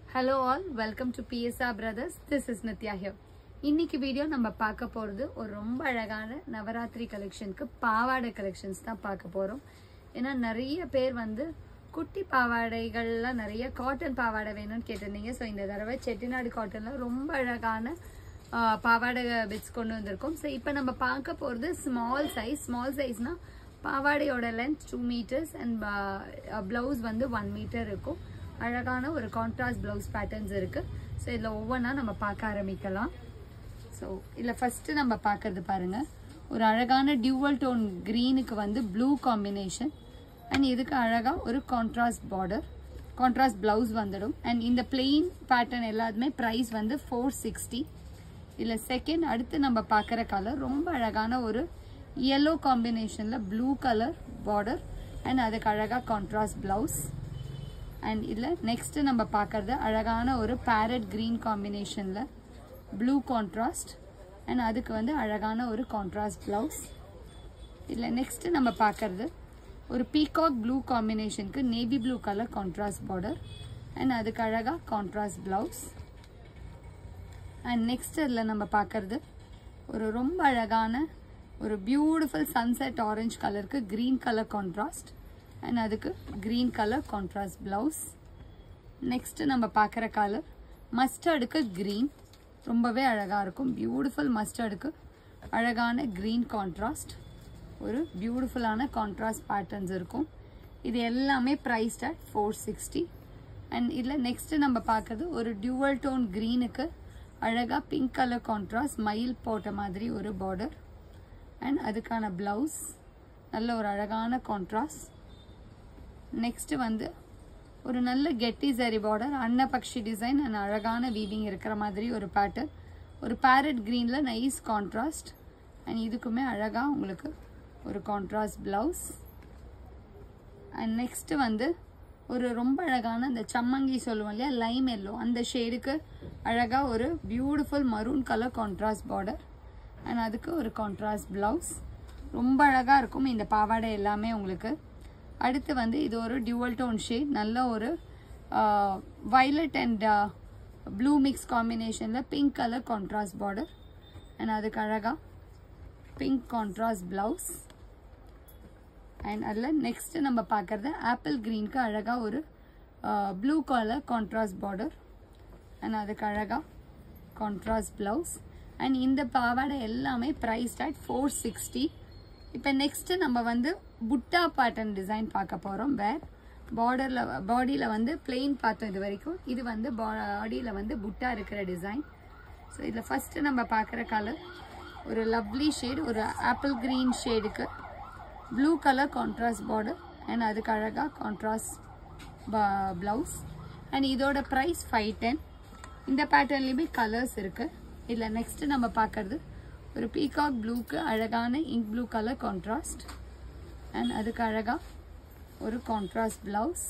hello all welcome to BSR brothers this is Nithya here இன்னைக்கு video நம்ம பார்க்க போகிறது ஒரு ரொம்ப அழகான நவராத்திரி கலெக்ஷனுக்கு பாவாடை கலெக்ஷன்ஸ் தான் பார்க்க போகிறோம் ஏன்னா நிறைய பேர் வந்து குட்டி பாவாடைகள்லாம் நிறைய காட்டன் பாவாடை வேணும்னு கேட்டிருந்தீங்க ஸோ இந்த தடவை செட்டிநாடு காட்டனில் ரொம்ப அழகான ஆ, பாவாடை பிட்ஸ் கொண்டு வந்திருக்கோம் ஸோ இப்போ நம்ம பார்க்க போகிறது ஸ்மால் சைஸ் ஸ்மால் சைஸ்னால் பாவாடையோட length two meters and blouse வந்து ஒன் மீட்டர் இருக்கும் அழகான ஒரு கான்ட்ராஸ்ட் ப்ளவுஸ் பேட்டர்ன்ஸ் இருக்குது ஸோ இதில் ஒவ்வொன்றா நம்ம பார்க்க ஆரம்பிக்கலாம் ஸோ இதில் ஃபஸ்ட்டு நம்ம பார்க்கறது பாருங்கள் ஒரு அழகான டியூவல் டோன் க்ரீனுக்கு வந்து ப்ளூ காம்பினேஷன் அண்ட் இதுக்கு அழகாக ஒரு கான்ட்ராஸ்ட் பார்டர் கான்ட்ராஸ்ட் ப்ளவுஸ் வந்துடும் அண்ட் இந்த பிளெயின் பேட்டர்ன் எல்லாத்துமே ப்ரைஸ் வந்து ஃபோர் சிக்ஸ்டி இல்லை செகண்ட் அடுத்து நம்ம பார்க்குற கலர் ரொம்ப அழகான ஒரு yellow காம்பினேஷனில் ப்ளூ கலர் பார்டர் அண்ட் அதுக்கு அழகாக கான்ட்ராஸ்ட் ப்ளவுஸ் அண்ட் இதில் நெக்ஸ்ட்டு நம்ம பார்க்கறது அழகான ஒரு பேரட் க்ரீன் காம்பினேஷனில் ப்ளூ கான்ட்ராஸ்ட் அண்ட் அதுக்கு வந்து அழகான ஒரு கான்ட்ராஸ்ட் ப்ளவுஸ் இதில் நெக்ஸ்ட்டு நம்ம பார்க்கறது ஒரு பீகாக் ப்ளூ காம்பினேஷனுக்கு navy blue colour contrast border and அதுக்கு அழகாக கான்ட்ராஸ்ட் ப்ளவுஸ் அண்ட் நெக்ஸ்ட் இதில் நம்ம பார்க்கறது ஒரு ரொம்ப அழகான ஒரு பியூட்டிஃபுல் சன்செட் ஆரஞ்சு கலருக்கு க்ரீன் கலர் கான்ட்ராஸ்ட் அண்ட் அதுக்கு green colour contrast blouse next நம்ம பார்க்குற கலர் மஸ்டர்டுக்கு க்ரீன் ரொம்பவே அழகாக இருக்கும் பியூட்டிஃபுல் மஸ்டர்டுக்கு அழகான க்ரீன் கான்ட்ராஸ்ட் ஒரு பியூட்டிஃபுல்லான கான்ட்ராஸ்ட் பேட்டர்ன்ஸ் இருக்கும் இது எல்லாமே priced at four sixty and இதில் நெக்ஸ்ட்டு நம்ம பார்க்குறது ஒரு டியூவல் டோன் க்ரீனுக்கு அழகாக பிங்க் கலர் கான்ட்ராஸ்ட் மயில் போட்ட மாதிரி ஒரு பார்டர் அண்ட் அதுக்கான ப்ளவுஸ் நல்ல ஒரு அழகான கான்ட்ராஸ்ட் நெக்ஸ்ட்டு வந்து ஒரு நல்ல கெட்டி சரி பார்டர் அன்னபக்ஷி டிசைன் அண்ட் அழகான வீவிங் இருக்கிற மாதிரி ஒரு பேட்டர்ன் ஒரு பேரட் க்ரீனில் நைஸ் கான்ட்ராஸ்ட் அண்ட் இதுக்குமே அழகாக உங்களுக்கு ஒரு கான்ட்ராஸ்ட் ப்ளவுஸ் அண்ட் நெக்ஸ்ட்டு வந்து ஒரு ரொம்ப அழகான அந்த சம்மங்கி சொல்லுவோம் இல்லையா லைம் எல்லோ அந்த ஷேடுக்கு அழகாக ஒரு beautiful maroon colour contrast border and அதுக்கு ஒரு கான்ட்ராஸ்ட் ப்ளவுஸ் ரொம்ப அழகாக இருக்கும் இந்த பாவாடை எல்லாமே உங்களுக்கு அடுத்து வந்து இது ஒரு டியூவல் டோன் ஷேட் நல்ல ஒரு வைலட் அண்ட் ப்ளூ மிக்ஸ் காம்பினேஷனில் pink colour contrast border and அதுக்கு அழகாக பிங்க் கான்ட்ராஸ்ட் ப்ளவுஸ் அண்ட் அதில் நெக்ஸ்ட்டு நம்ம பார்க்குறது ஆப்பிள் க்ரீனுக்கு அழகாக ஒரு blue colour contrast border and அதுக்கு அழகாக கான்ட்ராஸ்ட் ப்ளவுஸ் அண்ட் இந்த பாவாடை எல்லாமே ப்ரைஸ் அட் ஃபோர் சிக்ஸ்டி இப்போ நெக்ஸ்ட்டு நம்ம வந்து புட்டா பேட்டர்ன் டிசைன் பார்க்க போகிறோம் வேர் பார்டரில் பாடியில் வந்து பிளெயின் பார்த்தோம் இது வரைக்கும் இது வந்து பாடியில் வந்து புட்டா இருக்கிற டிசைன் ஸோ இதில் ஃபஸ்ட்டு நம்ம பார்க்குற கலர் ஒரு லவ்லி ஷேட் ஒரு ஆப்பிள் க்ரீன் ஷேடுக்கு blue colour contrast border and அதுக்கு அழகாக கான்ட்ராஸ்ட் ப்ளவுஸ் அண்ட் இதோட ப்ரைஸ் ஃபைவ் டென் இந்த பேட்டர்ன்லேயுமே கலர்ஸ் இருக்குது இதில் நெக்ஸ்ட்டு நம்ம பார்க்குறது ஒரு பீகாக் ப்ளூக்கு அழகான ink blue colour contrast and அதுக்கு அழகாக ஒரு கான்ட்ராஸ்ட் ப்ளவுஸ்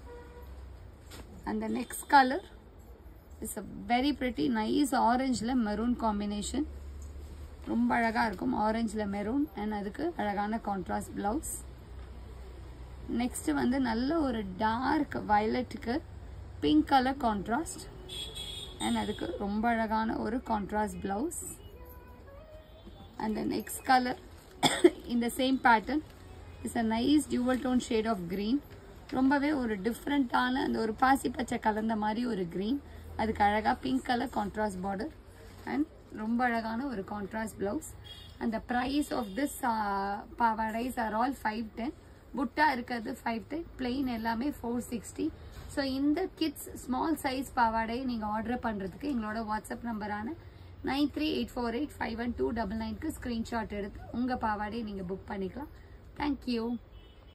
அந்த next colour it's a very pretty nice ஆரஞ்சில் மெரூன் காம்பினேஷன் ரொம்ப அழகாக இருக்கும் ஆரஞ்சில் மெரூன் அண்ட் அதுக்கு அழகான கான்ட்ராஸ்ட் ப்ளவுஸ் நெக்ஸ்ட்டு வந்து நல்ல ஒரு டார்க் வயலட்டுக்கு பிங்க் கலர் கான்ட்ராஸ்ட் அண்ட் அதுக்கு ரொம்ப அழகான ஒரு contrast blouse and next colour இந்த same pattern it's a nice dual tone shade of green ரொம்பவே ஒரு டிஃப்ரெண்ட்டான அந்த ஒரு பாசி பச்சை கலந்த மாதிரி ஒரு க்ரீன் அதுக்கு அழகாக pink colour contrast border and ரொம்ப அழகான ஒரு கான்ட்ராஸ்ட் ப்ளவுஸ் அந்த ப்ரைஸ் ஆஃப் திஸ் பாவாடைஸ் ஆர் ஆல் ஃபைவ் டென் புட்டா இருக்கிறது ஃபைவ் டென் பிளெயின் எல்லாமே ஃபோர் சிக்ஸ்டி ஸோ இந்த கிட்ஸ் ஸ்மால் சைஸ் பாவாடை நீங்கள் ஆர்டர் பண்ணுறதுக்கு எங்களோட வாட்ஸ்அப் நம்பரான nine three eight four eight five one two double நைனுக்கு ஸ்க்ரீன்ஷாட் எடுத்து உங்கள் பாவாடையை நீங்கள் புக் பண்ணிக்கலாம் தேங்க்யூ